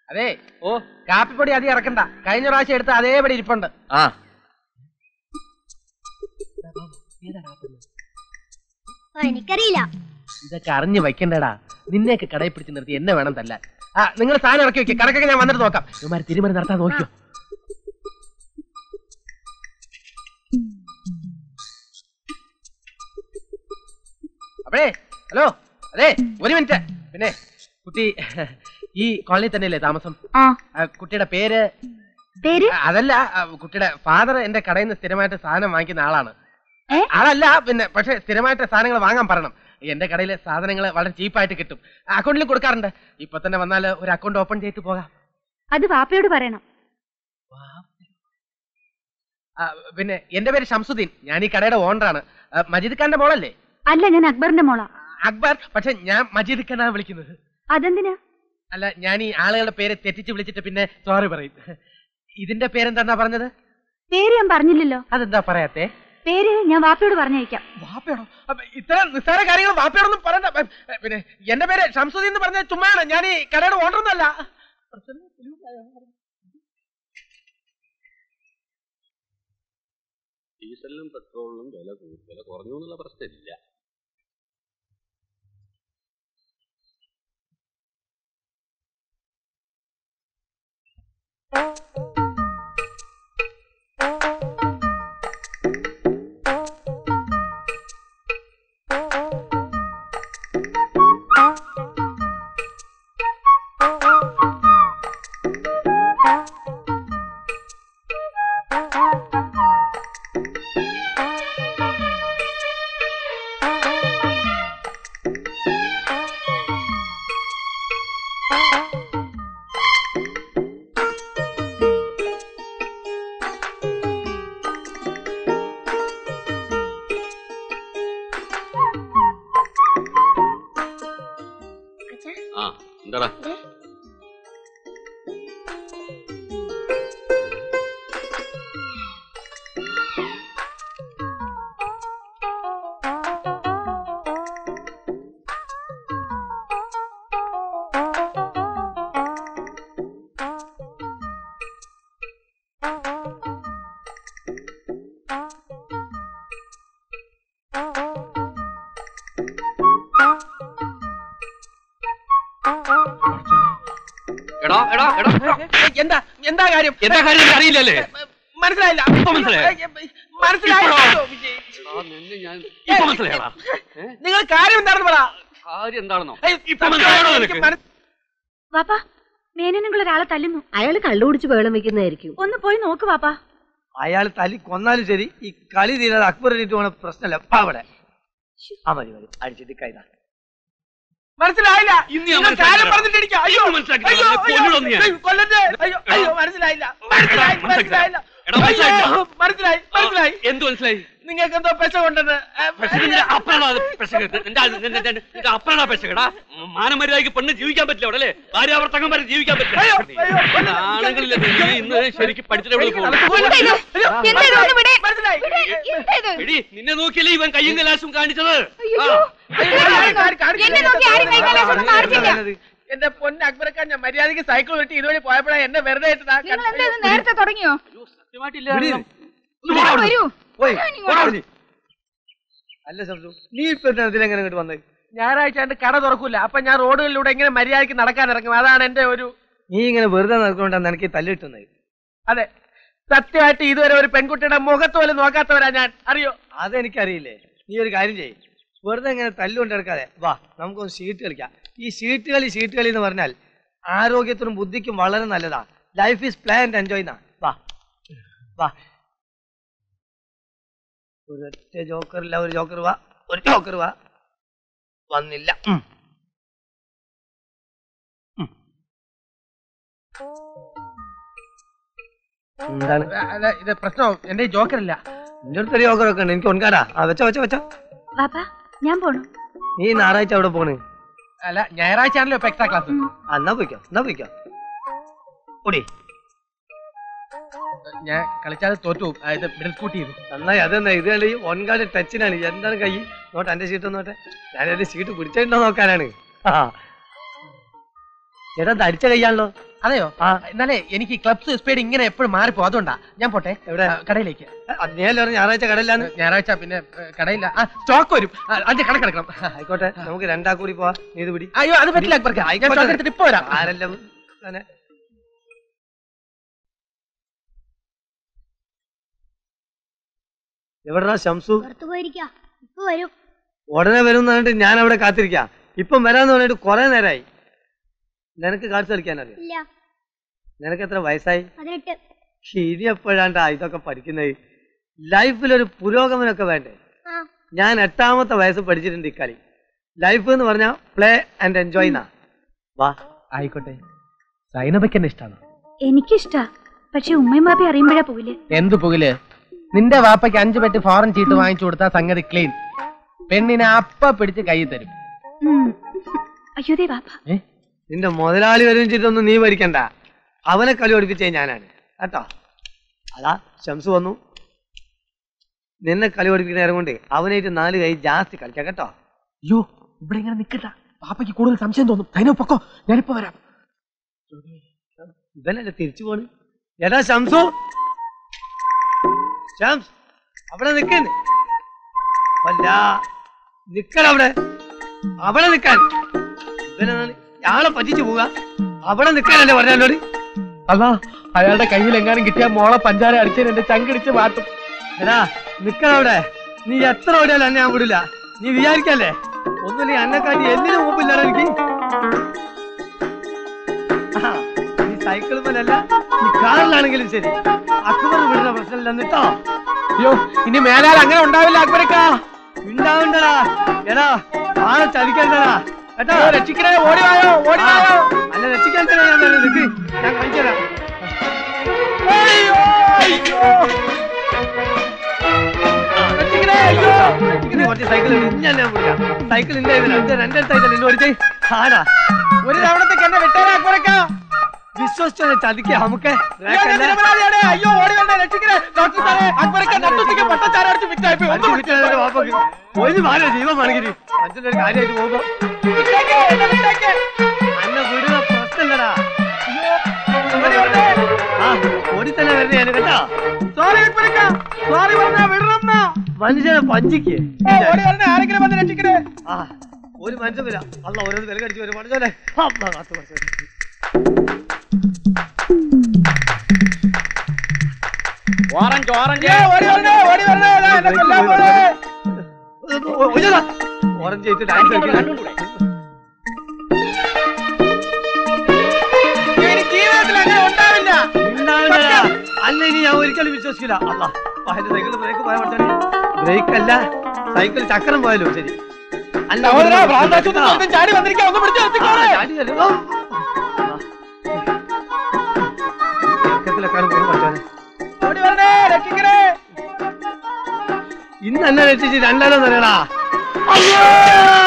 അതെ ഓ കാപ്പിപ്പൊടി അധികം ഇറക്കണ്ട കഴിഞ്ഞ പ്രാവശ്യം എടുത്ത അതേപടി ഇരിപ്പുണ്ട് ആ ഓ, എനിക്കറിയില്ല ഇതൊക്കെ അറിഞ്ഞു വയ്ക്കണ്ടടാ നിന്നെയൊക്കെ കടയിൽ പിടിച്ച് നിർത്തി എന്നെ വേണം തല്ലാൻ ആ നിങ്ങൾ സാധനം ഇറക്കി വെക്കുക കണക്കൊക്കെ ഞാൻ വന്നിട്ട് നോക്കാം ഇവന്മാർ തിരുമറി നടത്താൻ നോക്കിയോ അപ്പഴേ ഹലോ അതെ ഒരു മിനിറ്റ് പിന്നെ കുട്ടി ഈ കോളനി തന്നെയല്ലേ താമസം ആ ആ, കുട്ടിയുടെ പേര് പേര് ആ, അതല്ല ആ, കുട്ടിയുടെ ഫാദർ എന്റെ കടയിൽ നിന്ന് സ്ഥിരമായിട്ട് സാധനം വാങ്ങിക്കുന്ന ആളാണ് ഏ? ആളല്ല പിന്നെ പക്ഷെ സ്ഥിരമായിട്ട് സാധനങ്ങൾ വാങ്ങാൻ പറയണം എന്റെ കടയിലെ സാധനങ്ങൾ വളരെ ചീപ്പായിട്ട് കിട്ടും അക്കൗണ്ടിൽ കൊടുക്കാറുണ്ട് ഇപ്പൊ തന്നെ വന്നാൽ ഒരു അക്കൗണ്ട് ഓപ്പൺ ചെയ്തിട്ട് പോകാം അത് വാപ്പയോട് പറയണം ആ, പിന്നെ എന്റെ പേര് ഷംസുദ്ദീൻ ഞാൻ ഈ കടയുടെ ഓണറാണ് ആ, മജീദ് ഖാന്റെ മോളല്ലേ അല്ല ഞാൻ അക്ബറിന്റെ മോളാ അക്ബർ പക്ഷെ ഞാൻ മജീദ് ഖാനാണ് വിളിക്കുന്നത് അതെന്തിനാ അല്ല ഞാൻ ഈ ആളുകളുടെ പേര് തെറ്റിച്ച് വിളിച്ചിട്ട് പിന്നെ സോറി പറയും ഇതിന്റെ പേരെന്താ പറഞ്ഞത് പേര് ഞാൻ പറഞ്ഞില്ലല്ലോ അതെന്താ പറയാത്തെ പേര് ഞാൻ വാപ്പയോട് പറഞ്ഞയക്കാം വാപ്പയാണോ അപ്പൊ ഇത്തരം നിസ്സാര കാര്യങ്ങൾ വാപ്പയോടൊന്നും പറയണ്ട അപ്പൊ, ഏ, പിന്നെ എന്റെ പേര് ഷംസുദ്ദീൻ എന്ന് പറഞ്ഞ ചുമ്മാണ് ഞാൻ ഈ കടയുടെ ഓണർ ഒന്നല്ല ഡീസലിനും പെട്രോളിനും വില കൂ- വില കുറഞ്ഞു എന്നുള്ള പ്രശ്നമില്ല ആ എന്താടാ എടാ എടാ എടാ എന്താ എന്താ കാര്യം എന്താ കാര്യം നിനക്ക് അറിയില്ലല്ലേ മനസ്സിലായില്ല ഇപ്പൊ മനസ്സിലായോ? മനസ്സിലായോ എടാ, നിന്നെ ഞാൻ ഇപ്പൊ മനസ്സിലായടാ ഏ? നിങ്ങൾ കാര്യം എന്താണെന്ന് പറ കാര്യം എന്താണെന്നോ ഏയ്, ഇപ്പൊ മനസ്സിലായോ എനിക്ക് നിനക്ക് മനസ്സ്- വാപ്പ മേനു നിങ്ങൾ ഒരാളെ തല്ലുന്നു അയാള് കള്ളുകുടിച്ച് ബഹളം വെക്കുന്നതായിരിക്കും ഒന്ന് പോയി നോക്ക് വാപ്പ അയാൾ തല്ലി കൊന്നാലും ശരി ഈ കളി തീരാതെ അക്ബർ എണീറ്റ് പോണ പ്രശ്നമല്ല പാ അവിടെ ആ മതി മതി അടിച്ചിട്ട് കൈതാ മനസ്സിലായില്ല ഇന്ന് ഞാൻ നിങ്ങൾ കാര്യം മനസ്സിലാക്കി പറഞ്ഞിട്ട് എനിക്ക് അയ്യോ ഇന്ന് മനസ്സിലാക്കി അയ്യോ തരാം. കൊല്ലുമെന്ന് ഞാൻ. അയ്യോ, കൊല്ലട്ടെ അയ്യോ അയ്യോ മനസ്സിലായില്ല മനസ്സിലായി മനസ്സിലായില്ല എടാ, മനസ്സിലായില്ല. അയ്യോ, മനസ്സിലായി മനസ്സിലായി എന്ത് മനസ്സിലായി നിങ്ങൾക്ക് എന്തോ പെശ കൊണ്ടെന്ന് പെശകിന്റെ അപ്പനാ അത് പെശക്. നിന്റെ ആ- നിന്റെ- നിന്റെ- നിന്റെ അപ്പനാ പെശകടാ മാനമര്യാദയ്ക്ക് പെണ്ണ് ജീവിക്കാൻ പറ്റില്ല അവിടെ അല്ലേ ഭാര്യാവർത്തകം വരെ ജീവിക്കാൻ പറ്റില്ല അയ്യോ, അയ്യോ, നീ ആണുങ്ങളില്ല നീ ഇന്ന് ശരിക്കും പഠിച്ചിട്ട് എവിടെ പോകും മനസ്സിലായി എടി നിന്നെ നോക്കിയല്ലേ ഇവൻ കയ്യും കലാശും കാണിച്ചത് ആ. എന്നെ നോക്കി ആരും കൈ കലാശമൊന്നും കാണിച്ചില്ല. എന്റെ പൊന്ന് അക്ബറക്കാൻ ഞാൻ മര്യാദക്ക് സൈക്കിൾ വെട്ടി ഇതുവഴി പോയപ്പോഴാണ് എന്നെ വെറുതെ ഇട്ടതാ. നിങ്ങൾ എന്താ ഇത് നേരത്തെ തുടങ്ങിയോ അയ്യോ, സത്യമായിട്ടില്ല വിടി. ഒന്ന് പോടാ അവിടുന്ന്. വരൂ പോയി ഇങ്ങോട്ട്. പോടാ അവിടുന്ന്. അല്ല സംസു നീ ഇപ്പൊ ഇതിലെങ്ങനെ ഇങ്ങോട്ട് വന്നത് ഞായറാഴ്ച എന്റെ കട തുറക്കൂല അപ്പൊ ഞാൻ റോഡുകളിലൂടെ ഇങ്ങനെ മര്യാദക്ക് നടക്കാൻ ഇറങ്ങും അതാണ് എന്റെ ഒരു നീ ഇങ്ങനെ വെറുതെ നടക്കൊണ്ടാണ് എനിക്ക് തല്ലിട്ടുന്നത് അതെ സത്യമായിട്ട് ഇതുവരെ ഒരു പെൺകുട്ടിയുടെ മുഖത്ത് പോലും നോക്കാത്തവരാ ഞാൻ അറിയോ അതെനിക്കറിയില്ലേ നീ ഒരു കാര്യം ചെയ്യ് വെറുതെ ഇങ്ങനെ തല്ലുകൊണ്ട് എടുക്കാതെ വാ നമുക്കൊന്ന് ഷീറ്റ് കളിക്കാം ഈ ഷീറ്റ് കളി ഷീറ്റ് കളി എന്ന് പറഞ്ഞാൽ ആരോഗ്യത്തിനും ബുദ്ധിക്കും വളരെ നല്ലതാ life is play and enjoy എന്നാ വാ വാ ഒരൊറ്റ ജോക്കറില്ല ഒരു ജോക്കർ വാ ഒരു ജോക്കർ വാ വന്നില്ല ഉം. ഉം. എന്താണ് അല്ല, ഇത് പ്രശ്നം എന്റെ ജോക്കറില്ല നിന്റെ അടുത്തൊരു ജോക്കറൊക്കെ ഉണ്ട് എനിക്ക് ഒൻകാടാ ആ വെച്ചോ വെച്ചോ വെച്ചോ വാപ്പ ഞാൻ പോണു നീ ഞായറാഴ്ച അവിടെ പോണ് അല്ല ഞായറാഴ്ച ആണല്ലോ ഇപ്പൊ എക്സ്ട്രാ ക്ലാസ് ആ, എന്നാ പോയിക്കോ എന്നാ പോയിക്കോ ഓടി ഞാൻ കളിച്ചാൽ തോറ്റു പോകും. ആ, ഇത് മിഡിൽ സ്കൂട്ട് ചെയ്തു നന്നായി അതെന്നാ ഇത് കണ്ട് ഈ ഒൻകാട് ടച്ചിനാണ് എന്താണ് കൈ നോട്ടെ എന്റെ സീറ്റ് നോട്ടെ ഞാൻ എന്റെ സീറ്റ് പിടിച്ചിട്ടുണ്ടോ നോക്കാനാണ് ആ ചേട്ടാ ഇത് അടിച്ച കൈയാണല്ലോ അതെയോ ആ. എന്നാലേ എനിക്ക് ക്ലബ്സ് സ്പീഡ് ഇങ്ങനെ എപ്പോഴും മാറിപ്പോ അതുകൊണ്ടാ ഞാൻ പോട്ടെ എവിടെ? ആ, കടയിലേക്ക് അദ്ദേഹം പറഞ്ഞു ഞായറാഴ്ച കടയില്ലാന്ന് ഞായറാഴ്ച പിന്നെ ഏ, കടയില്ല ആ സ്റ്റോക്ക് വരും ആ, അതിന്റെ കണക്കെടുക്കണം ആയിക്കോട്ടെ നമുക്ക് രണ്ടാ കൂടി പോവാ നീ ഇത് പിടി അയ്യോ അത് പറ്റില്ല അക്ബർക്ക് ഞാൻ ആയിക്കോട്ടെ. സ്റ്റോക്ക് എടുത്തിട്ട് ഇപ്പൊ വരാം ആരെല്ലാം തന്നെ എവിടെടാ ശംസു പുറത്തു പോയിരിക്കാ ഇപ്പൊ വരും ഉടനെ വരും എന്ന് പറഞ്ഞിട്ട് ഞാൻ അവിടെ കാത്തിരിക്കാം ഇപ്പം വരാന്ന് പറഞ്ഞിട്ട് കുറെ നേരമായി നിനക്ക് കാണിച്ചു കളിക്കാൻ അറിയാം ഇല്ല നിനക്ക് എത്ര വയസ്സായി പതിനെട്ട് ഇനി എപ്പോഴാണ്ടാ ഇതൊക്കെ പഠിക്കുന്നത് ലൈഫിലൊരു പുരോഗമനമൊക്കെ വേണ്ടേ ആ ഞാൻ എട്ടാമത്തെ വയസ്സ് പഠിച്ചിട്ടുണ്ട് ഇക്കളി ലൈഫ് എന്ന് പറഞ്ഞാൽ പ്ലേ ആൻഡ് എൻജോയ് എന്നാ വാ ആയിക്കോട്ടെ സൈനബയ്ക്ക് എന്നെ ഇഷ്ടമാണ് എനിക്കിഷ്ടാ പക്ഷെ ഉമ്മയും ബാപ്പി അറിയുമ്പോഴാ പോവില്ലേ എന്ത് പുകില് നിന്റെ വാപ്പയ്ക്ക് അഞ്ചു പെട്ടി ഫോറിൻ ചീട്ട് വാങ്ങിച്ചു കൊടുത്താൽ സംഗതി ക്ലീൻ പെണ്ണിനെ അപ്പ പിടിച്ച് കൈ തരും അയ്യോ ദേ ബാപ്പ ഏ? നിന്റെ മുതലാളി വരും ചെയ്തൊന്നും നീ ഭരിക്കണ്ട അവനെ കളി പഠിപ്പിച്ചേ ഞാനാണ് കേട്ടോ അതാ ശംസ് വന്നു നിന്നെ കളി പഠിപ്പിക്കുന്ന നേരം കൊണ്ട് അവനായിട്ട് നാല് കൈ ജാസ്തി കളിക്കാം കേട്ടോ അയ്യോ ഇവിടെ ഇങ്ങനെ നിക്കട്ട പാപ്പയ്ക്ക് കൂടുതൽ സംശയം തോന്നും സൈനോ പൊക്കോ ഞാനിപ്പോ വരാം ഇവനല്ലേ തിരിച്ചു പോണ് എടാ ശംസു ശംസ് അവിടെ നിക്കുന്നു അല്ല നിക്കണ അവിടെ അവിടെ നിക്കാൻ ഇവനാണ് ഞാളെ പറ്റിച്ചു പോവുക അവിടെ നിക്കാനല്ലേ പറഞ്ഞോട് അല്ല അയാളുടെ കയ്യിൽ എങ്ങാനും കിട്ടിയ മോളെ പഞ്ചാര അടിച്ചതിന് എന്റെ ചങ്കിടിച്ച് മാറ്റും എടാ നിക്കണ അവിടെ നീ എത്ര ഓടിയാലും എന്നെ ഞാൻ വിടില്ല നീ വിചാരിക്കല്ലേ ഒന്നുമില്ല എന്നെക്കാട്ടി എന്തിനു മുമ്പില്ലടാ എനിക്ക് ആഹാ, നീ സൈക്കിൾ മേലല്ല നീ കാറിലാണെങ്കിലും ശരി അക്ബർ വിടുന്ന പ്രശ്നമില്ല എന്നിട്ടോ അയ്യോ ഇനി മേലാൽ അങ്ങനെ ഉണ്ടാവില്ല അക്ബരക്കാ ഉണ്ടാവണ്ടടാ എടാ ആളെ ചതിക്കണ്ടടാ കേട്ടോ അയ്യോ, രക്ഷിക്കണേ ഓടി വായോ ഓടി ആ, വായോ അന്നെ രക്ഷിക്കാൻ തന്നെ ഞാൻ വരുന്നത്. നിക്ക് ഞാൻ കാണിച്ചു തരാം അയ്യോ അയ്യോ രക്ഷിക്കണേ അയ്യോ ഇനി കുറച്ച് സൈക്കിൾ ഞാൻ ഞാൻ വിളിക്കാം സൈക്കിൾ ഇല്ല ഇതിന് രണ്ടേ സൈക്കിൾ എന്നെ ഓടിച്ചേ ആടാ ഒരു തവണത്തേക്ക് എന്നെ വിട്ടേരാ അക്ബരക്കാ വിശ്വസിച്ചോ ചതിക്ക നമുക്ക് അയ്യോ, ഞാൻ നിരപരാധിയാണ്. അയ്യോ ഓടി വരണേ രക്ഷിക്കണേ ഡോക്ടർ സാറേ അക്ബരക്ക നട്ടുച്ചയ്ക്ക് പട്ടച്ചാരടിച്ച് വിറ്റായി പോയി ഒന്ന് വിളിച്ചു ഒരു മാല ജീവമാണെങ്കിൽ അച്ഛൻ്റെ ഒരു കാര്യമായിട്ട് പോകുമ്പോ വിട്ടേക്ക്, എന്നെ വിട്ടേക്ക്. അന്നെ വിടുന്ന പ്രശ്നമില്ലടാ ഓടി വരണേ. ആ ഓടി തന്നെ വരുന്നേ കേട്ടോ സോറി അക്ബരക്ക സോറി പറഞ്ഞാ വിടണം മനുഷ്യനെ പഞ്ചിക്ക് ഓടി വരണേ ആരെങ്കിലും വന്ന് രക്ഷിക്കണേ ആ ഒരു മനുഷ്യനില്ല അല്ല ഓരോന്ന് വില കടിച്ചു വരും മനുഷ്യനെ കാത്തു മനുഷ്യൻ ഓറഞ്ച് ഓറഞ്ച് ഏ, ഓടി വരണേ ഓടി വരണേ ദാ എന്നെ കൊല്ലാൻ പോണേ. ഓറഞ്ച് ആയിട്ട് ഡാൻസ് കളിക്കണം ഇനി ജീവിതത്തിൽ അങ്ങനെ ഉണ്ടാവില്ല ഉണ്ടാവില്ലടാ. അല്ല ഇനി ഞാൻ ഒരിക്കലും വിശ്വസിക്കില്ല അല്ല അതിന്റെ സൈക്കിൾ ബ്രേക്ക് പോയ പഠിച്ചാണ് ബ്രേക്ക് അല്ല സൈക്കിൾ ചക്രം പോയാലോ ശരി അല്ല സഹോദരാ, ഭ്രാന്താശുപത്രി ഒരുത്തൻ ചാടി വന്നിരിക്കാ ഒന്ന് പിടിച്ച് ആ, നിർത്തിക്കോളെ. ചാടി വരും. ഓ. ഇറക്കത്തിലൊക്കെയാണ് പോയി പഠിച്ചാണ് ഓടി വരണേ രക്ഷിക്കണേ ഇന്ന് എന്നെ രക്ഷിച്ച് രണ്ടാലോ തരടാ അയ്യോ